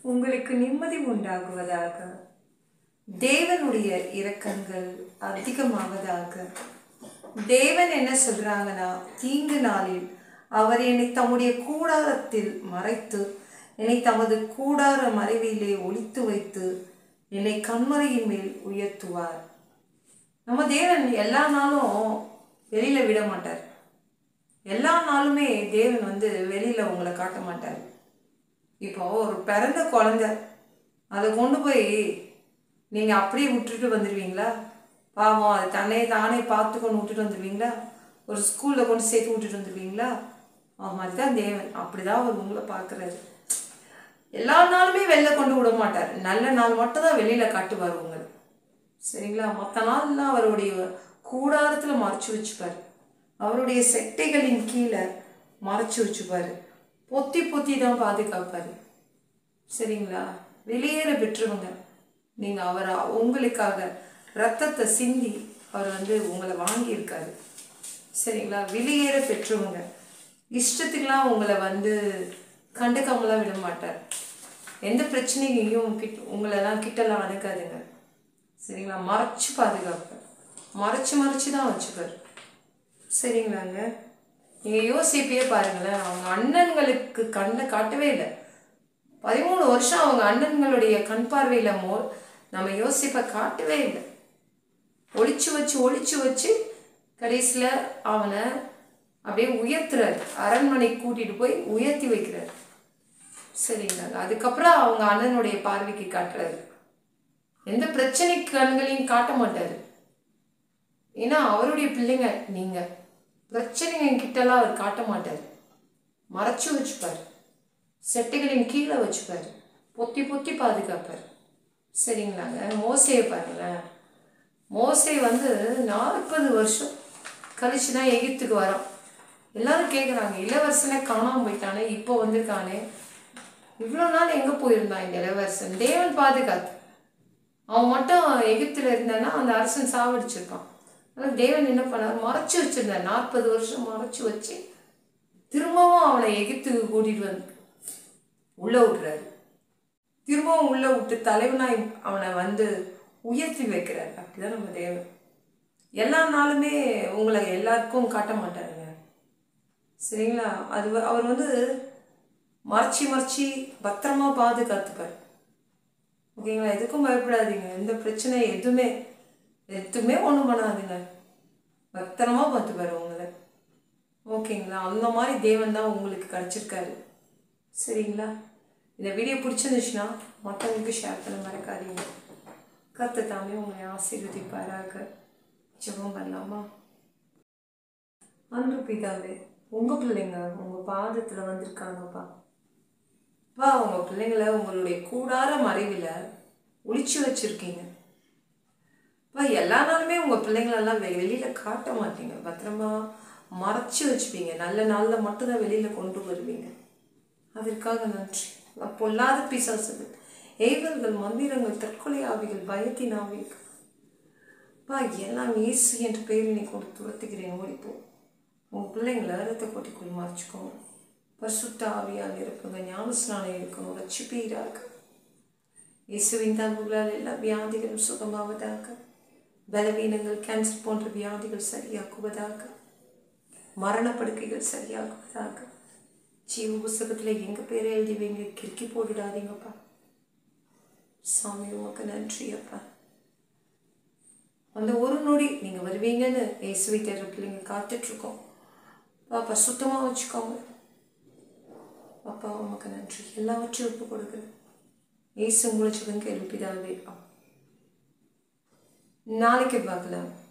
உங்களுக்கு நிம்மதி உண்டாகுவதாக தேவனுடைய இரக்கங்கள் அதிகமாவதாக தேவன் என்ன சொல்றாங்கன்னா தீங்கு நாளில் அவர் என்னை தம்முடைய கூடாரத்தில் மறைத்து என்னை தமது கூடார மறைவிலே ஒளித்து வைத்து என்னை கண்மறையின் மேல் உயர்த்துவார் நம்ம தேவன் எல்லா நாளும் வெளியில விட மாட்டார் எல்லா நாளுமே தேவன் வந்து வெளியில உங்களை காட்ட மாட்டார் இப்போ ஒரு பிறந்த குழந்தை அதை கொண்டு போய் நீங்க அப்படியே விட்டுட்டு வந்துடுவீங்களா பாவம் அது தன்னை தானே பார்த்து கொண்டு விட்டுட்டு வந்துடுவீங்களா ஒரு ஸ்கூல்ல கொண்டு சேர்த்து விட்டுட்டு வந்துடுவீங்களா அது மாதிரி தான் தேவன் அப்படிதான் அவர் உங்களை பார்க்குறாரு எல்லா நாளுமே வெளில கொண்டு விட மாட்டார் நல்ல நாள் மட்டும் தான் வெளியில காட்டுவார் உங்களை சரிங்களா மற்ற நாள்லாம் அவருடைய கூடாரத்தில் மறைச்சு வச்சுப்பார் அவருடைய செட்டைகளின் கீழே மறைச்சு வச்சுப்பாரு பொத்தி பொத்தி தான் பாதுகாப்பாரு சரிங்களா வெளியேற பெற்றவங்க நீங்க அவர் உங்களுக்காக ரத்தத்தை சிந்தி அவர் வந்து உங்களை வாங்கியிருக்காரு சரிங்களா வெளியேற பெற்றவங்க இஷ்டத்துக்குலாம் உங்களை வந்து கண்டுக்காமலாம் விட மாட்டார் எந்த பிரச்சனையையும் கிட்ட உங்களெல்லாம் கிட்டலாம் அணுகாதுங்க சரிங்களா மறைச்சு பாதுகாப்பார் மறைச்சு மறைச்சு தான் வச்சுப்பார் சரிங்களாங்க நீங்கள் யோசிப்பே பாருங்களேன் அவங்க அண்ணன்களுக்கு கண்ணை காட்டவே இல்லை பதிமூணு வருஷம் அவங்க அண்ணன்களுடைய கண் பார்வையில் மோ நம்ம யோசிப்பை காட்டவே இல்லை ஒளிச்சு வச்சு ஒளிச்சு வச்சு கடைசியில் அவனை அப்படியே உயர்த்துறாரு அரண்மனைக்கு கூட்டிட்டு போய் உயர்த்தி வைக்கிறாரு சரிங்களாங்க அதுக்கப்புறம் அவங்க அண்ணனுடைய பார்வைக்கு காட்டுறாரு எந்த பிரச்சனை கண்களையும் காட்ட மாட்டாரு ஏன்னா அவருடைய பிள்ளைங்க நீங்க பிரச்சனைங்க கிட்டலாம் அவர் காட்ட மாட்டார் மறைச்சு வச்சுப்பார் செட்டைகளின் கீழே வச்சுப்பார் பொத்தி பொத்தி பாதுகாப்பார் சரிங்களாங்க மோசையை பாருங்களேன் மோசே வந்து நாற்பது வருஷம் கழிச்சு தான் எகிப்துக்கு வரோம் எல்லாரும் கேட்குறாங்க இளவரசனை காணாமல் போயிட்டானே இப்போ வந்திருக்கானே இவ்வளோ நாள் எங்கே போயிருந்தான் இந்த இளவரசன் தேவன் பாதுகாத்து அவன் மட்டும் எகிப்தில் இருந்தானா அந்த அரசன் சாவடிச்சிருப்பான் ஆனால் தேவன் என்ன பண்ணார் மறைச்சு வச்சிருந்தார் நாற்பது வருஷம் மறைச்சு வச்சு திரும்பவும் அவனை எகிப்துக்கு கூட்டிட்டு வந்து உள்ள விட்டுறாரு திரும்பவும் உள்ள விட்டு தலைவனாய் அவனை வந்து உயர்த்தி வைக்கிறார் அப்படிதான் நம்ம தேவன் எல்லா நாளுமே உங்களை எல்லாருக்கும் காட்ட மாட்டாருங்க சரிங்களா அது வ- அவர் வந்து மறைச்சி மறைச்சி பத்திரமா பாதுகாத்துப்பார் ஓகேங்களா எதுக்கும் பயப்படாதீங்க எந்த பிரச்சனை எதுவுமே எதுவுமே ஒன்றும் பண்ணாதுங்க பத்திரமா பார்த்துப்பாரு உங்களை ஓகேங்களா அந்த மாதிரி தேவன் தான் உங்களுக்கு கிடச்சிருக்காரு சரிங்களா இந்த வீடியோ பிடிச்சிருந்துச்சுன்னா மற்றவங்களுக்கு ஷேர் பண்ண மறக்காதீங்க கத்து தாமே உங்களை ஆசீர்வதிப்பாராக ஜெபம் பண்ணலாமா அன்பு பிதாவே உங்கள் பிள்ளைங்க உங்கள் பாதத்தில் வந்திருக்காங்கப்பா அப்பா உங்கள் பிள்ளைங்கள உங்களுடைய கூடார மறைவில் ஒளிச்சு வச்சிருக்கீங்க அப்பா எல்லா நாளுமே உங்கள் பிள்ளைங்களெல்லாம் வெ வெளியில் காட்ட மாட்டீங்க பத்திரமா மறைச்சு வச்சுப்பீங்க நல்ல நாளில் மட்டும்தான் வெளியில் கொண்டு வருவீங்க அதற்காக நன்றி நான் பொல்லாத பிசாசுகள் ஏவல்கள் மந்திரங்கள் தற்கொலை ஆவிகள் பயத்தின் ஆவிகள் அப்பா எல்லாம் இயேசு என்ற பெயரில் நீ கொண்டு துரத்துகிறேன் ஓடிப்போ உங்கள் பிள்ளைங்களை ரத்த கொட்டிக்குள் மறைச்சிக்கோங்க பரிசுத்த ஆவியால் இருப்புங்க ஞானஸ்நானம் இருக்கணும் ரட்சிப்பீராக இயேசுவின் தன்புகளால் எல்லா வியாதிகளும் சுகமாவதாக பலவீனங்கள் கேன்சர் போன்ற வியாதிகள் சரியாக்குவதாக மரணப்படுக்கைகள் சரியாகுவதாக ஜீவ புஸ்தகத்தில் எங்கள் பேரை எழுதி வைங்க கிறுக்கி போட்டுடாதீங்கப்பா சாமி உமக்கு நன்றி அப்பா அந்த ஒரு நொடி நீங்கள் வருவீங்கன்னு இயேசுவை தேடுற பிள்ளைங்க காத்துட்ருக்கோம் பாப்பா சுத்தமாக வச்சுக்கோங்க அப்பா உமக்கு நன்றி எல்லாவற்றையும் ஒப்பு கொடுக்குறேன் இயேசு உங்களை சுகம் கேள்விப்பிதாவே நாளைக்கு பார்க்கலாம்